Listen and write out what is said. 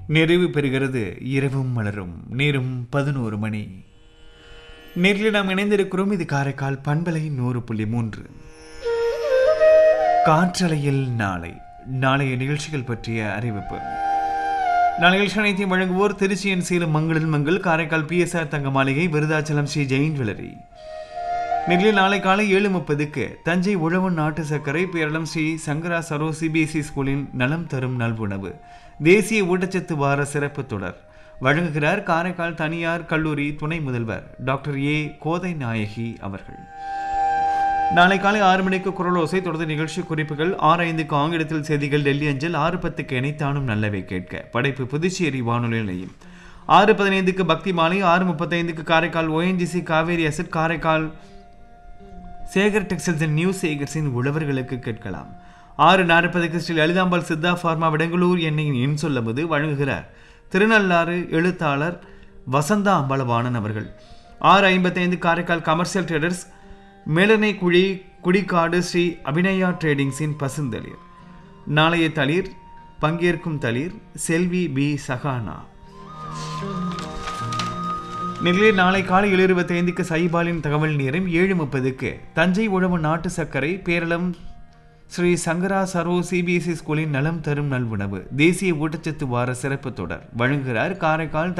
நிறைவு பெறுகிறது இரவும் மலரும் நேரும் பதினோரு மணி நேரில் நாம் இணைந்திருக்கிறோம் இது காரைக்கால் பண்பலை நூறு புள்ளி மூன்று காற்றலையில் நாளை நாளைய நிகழ்ச்சிகள் பற்றிய அறிவிப்பு நாளை நிகழ்ச்சி அனைத்தையும் வழங்குவோர் திருச்சியின் சேலம் மங்களில் மங்கள் காரைக்கால் பிஎஸ்ஆர் தங்க மாளிகை விருதாச்சலம் ஸ்ரீ ஜெயின் ஜுவல்லரி நெல்லில் நாளை காலை ஏழு முப்பதுக்கு தஞ்சை உழவன் நாட்டு சர்க்கரை பேரளம் ஸ்ரீ சங்கரா சரோ சிபிஎஸ்இ ஸ்கூலின் நலம் தரும் நல்வுணவு தேசிய ஊட்டச்சத்து வார சிறப்பு தொடர் வழங்குகிறார் காரைக்கால் தனியார் கல்லூரி துணை முதல்வர் டாக்டர் ஏ கோதை நாயகி அவர்கள் நாளை காலை ஆறு மணிக்கு குரலோசை தொடர்ந்து நிகழ்ச்சி குறிப்புகள் ஆறு ஐந்துக்கு ஆங்கிலத்தில் செய்திகள் டெல்லி அஞ்சல் ஆறு பத்துக்கு இணைத்தானும் நல்லவை கேட்க படைப்பு புதுச்சேரி வானொலி நிலையம் ஆறு பதினைந்துக்கு பக்தி மாலை ஆறு முப்பத்தைந்துக்கு Karaikal ONGC Cauvery asset Karaikal Sekar textiles and new சேகர்ஸின் உழவர்களுக்கு கேட்கலாம் ஆறு நாற்பதுக்கு ஸ்ரீ லலிதாம்பாள் சித்தா ஃபார்மா விடங்களூர் எண்ணெயின் எண் சொல்லும்போது வழங்குகிறார் திருநள்ளாறு எழுத்தாளர் வசந்தா அம்பலவாணன் அவர்கள் ஆறு ஐம்பத்தைந்து காரைக்கால் கமர்ஷியல் ட்ரேடர்ஸ் மேலனை குழி குடிக்காடு ஸ்ரீ அபிநயா ட்ரேடிங்ஸின் பசுந்தளிர் நாளைய தளிர் பங்கேற்கும் தளிர் செல்வி பி சகானா நெல்லில் நாளை காலை ஏழு இருபத்தைந்துக்கு சைபாலின் தகவல் நேரம் ஏழு முப்பதுக்கு தஞ்சை உழவு நாட்டு சர்க்கரை பேரளம் ஸ்ரீ சங்கரா சரோ சிபிஎஸ்இ ஸ்கூலின் நலம் தரும் நல்வுணவு தேசிய ஊட்டச்சத்து வார சிறப்பு தொடர் வழங்குகிறார் காரைக்கால்